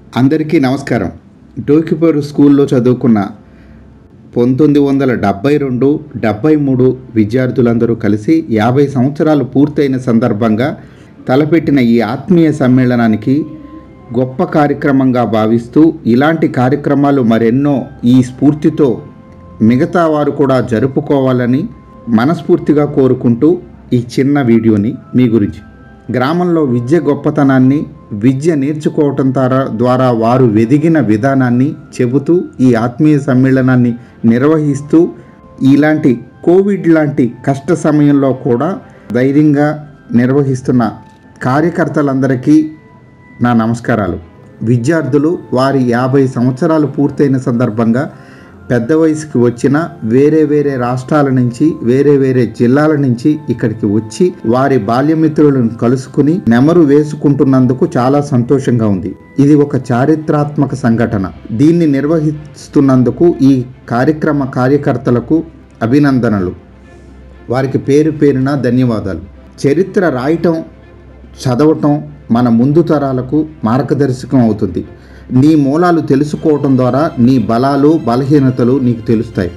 అందరికీ నమస్కారం డోకిపూర్ స్కూల్లో చదువుకున్న పంతొమ్మిది వందల డెబ్బై రెండు డెబ్బై మూడు విద్యార్థులందరూ కలిసి యాభై సంవత్సరాలు పూర్తయిన సందర్భంగా తలపెట్టిన ఈ ఆత్మీయ సమ్మేళనానికి గొప్ప కార్యక్రమంగా భావిస్తూ ఇలాంటి కార్యక్రమాలు మరెన్నో ఈ స్ఫూర్తితో మిగతా వారు కూడా జరుపుకోవాలని మనస్ఫూర్తిగా కోరుకుంటూ ఈ చిన్న వీడియోని మీ గురించి గ్రామంలో విద్య గొప్పతనాన్ని విద్య నేర్చుకోవటం ద్వారా ద్వారా వారు వెదిగిన విధానాన్ని చెబుతూ ఈ ఆత్మీయ సమ్మేళనాన్ని నిర్వహిస్తూ ఇలాంటి కోవిడ్ లాంటి కష్ట సమయంలో కూడా ధైర్యంగా నిర్వహిస్తున్న కార్యకర్తలందరికీ నా నమస్కారాలు విద్యార్థులు వారి యాభై సంవత్సరాలు పూర్తయిన సందర్భంగా పెద్ద వయసుకి వచ్చిన వేరే వేరే రాష్ట్రాల నుంచి వేరే వేరే జిల్లాల నుంచి ఇక్కడికి వచ్చి వారి బాల్యమిత్రులను కలుసుకుని నెమరు వేసుకుంటున్నందుకు చాలా సంతోషంగా ఉంది ఇది ఒక చారిత్రాత్మక సంఘటన దీన్ని నిర్వహిస్తున్నందుకు ఈ కార్యక్రమ కార్యకర్తలకు అభినందనలు వారికి పేరు పేరున ధన్యవాదాలు చరిత్ర రాయటం చదవటం మన ముందు తరాలకు మార్గదర్శకం అవుతుంది నీ మూలాలు తెలుసుకోవటం ద్వారా నీ బలాలు బలహీనతలు నీకు తెలుస్తాయి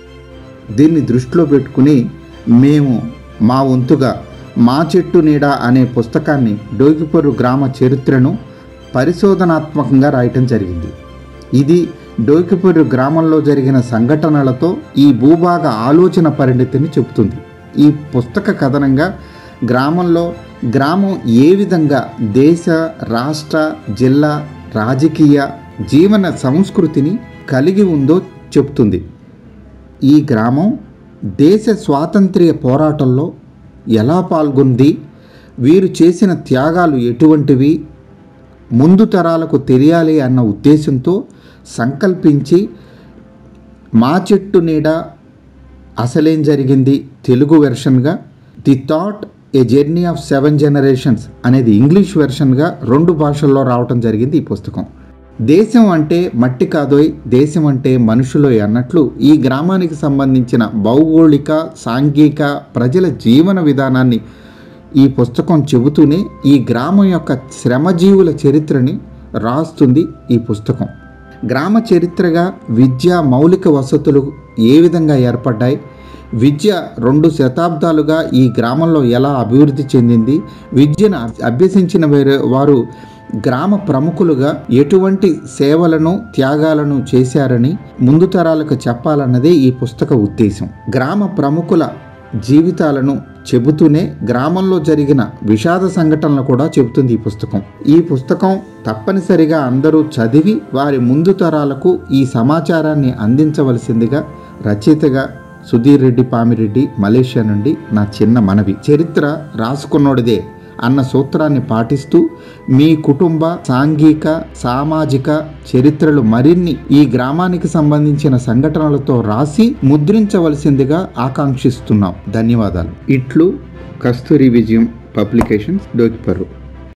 దీన్ని దృష్టిలో పెట్టుకుని మేము మా వంతుగా మా చెట్టు నీడ అనే పుస్తకాన్ని డోగిపొరు గ్రామ చరిత్రను పరిశోధనాత్మకంగా రాయటం జరిగింది ఇది డోకిపొరు గ్రామంలో జరిగిన సంఘటనలతో ఈ భూభాగ ఆలోచన పరిణతిని చెబుతుంది ఈ పుస్తక కథనంగా గ్రామంలో గ్రామం ఏ విధంగా దేశ రాష్ట్ర జిల్లా రాజకీయ జీవన సంస్కృతిని కలిగి ఉందో చెప్తుంది ఈ గ్రామం దేశ స్వాతంత్ర్య పోరాటంలో ఎలా పాల్గొంది వీరు చేసిన త్యాగాలు ఎటువంటివి ముందు తరాలకు తెలియాలి అన్న ఉద్దేశంతో సంకల్పించి మా చెట్టు నీడ అసలేం జరిగింది తెలుగు వెర్షన్గా the thought a journey of seven generations అనేది ఇంగ్లీష్ వెర్షన్గా రెండు భాషల్లో రావటం జరిగింది ఈ పుస్తకం దేశం అంటే మట్టి కాదోయ్ దేశం అంటే మనుషులోయ్ అన్నట్లు ఈ గ్రామానికి సంబంధించిన భౌగోళిక సాంఘిక ప్రజల జీవన విధానాన్ని ఈ పుస్తకం చెబుతూనే ఈ గ్రామం యొక్క శ్రమజీవుల చరిత్రని రాస్తుంది ఈ పుస్తకం గ్రామ చరిత్రగా విద్యా మౌలిక వసతులు ఏ విధంగా ఏర్పడ్డాయి విద్య రెండు శతాబ్దాలుగా ఈ గ్రామంలో ఎలా అభివృద్ధి చెందింది విద్యను అభ్యసించిన వేరే వారు గ్రామ ప్రముఖులుగా ఎటువంటి సేవలను త్యాగాలను చేశారని ముందు తరాలకు చెప్పాలన్నదే ఈ పుస్తక ఉద్దేశం గ్రామ ప్రముఖుల జీవితాలను చెబుతూనే గ్రామంలో జరిగిన విషాద సంఘటనలు కూడా చెబుతుంది ఈ పుస్తకం ఈ పుస్తకం తప్పనిసరిగా అందరూ చదివి వారి ముందు తరాలకు ఈ సమాచారాన్ని అందించవలసిందిగా రచయితగా సుధీర్ రెడ్డి పామిరెడ్డి మలేషియా నుండి నా చిన్న మనవి చరిత్ర రాసుకున్నోడిదే అన్న సూత్రాన్ని పాటిస్తూ మీ కుటుంబ సాంఘిక సామాజిక చరిత్రలు మరిన్ని ఈ గ్రామానికి సంబంధించిన సంఘటనలతో రాసి ముద్రించవలసిందిగా ఆకాంక్షిస్తున్నాం ధన్యవాదాలు ఇట్లు కస్తూరి విజయం పబ్లికేషన్స్ డోకిపర్రు